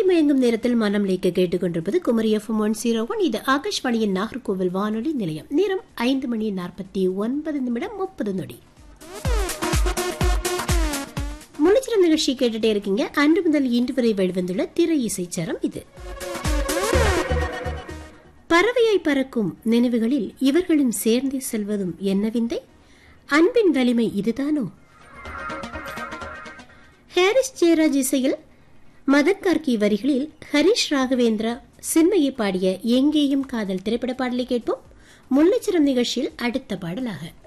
மயங்கும் நேரத்தில் மனம் லேக்க கேட்டுக்கொண்டிருப்பது Kumari FM one zero one இது ஆகாஷ்வாணியின் நாகர்கோவில் வானொலி நிலையம் நேரம் ஐந்து மணி நாற்பத்தி ஒன்பது நிமிடம் முப்பது நொடி முழுச்சிரம் நிகழ்ச்சி கேட்டுட்டே இருக்கீங்க அன்று முதல் இன்று வரை வெளிவந்துள்ள திரை இசைச்சரம் இது பறவையாய் பறக்கும் நினைவுகளில் இவர்களும் சேர்ந்தே செல்வதும் என்ன விந்தை அன்பின் வலிமை இதுதானோ ஹாரிஸ் ஜெயராஜ் இசையில் மதன் கார்கி வரிகளில் ஹரிஷ் ராகவேந்திரா சின்மையை பாடிய எங்கேயும் காதல் திரைப்பட பாடலை கேட்போம் முல்லைச்சிரம் நிகழ்ச்சியில் அடுத்த பாடலாக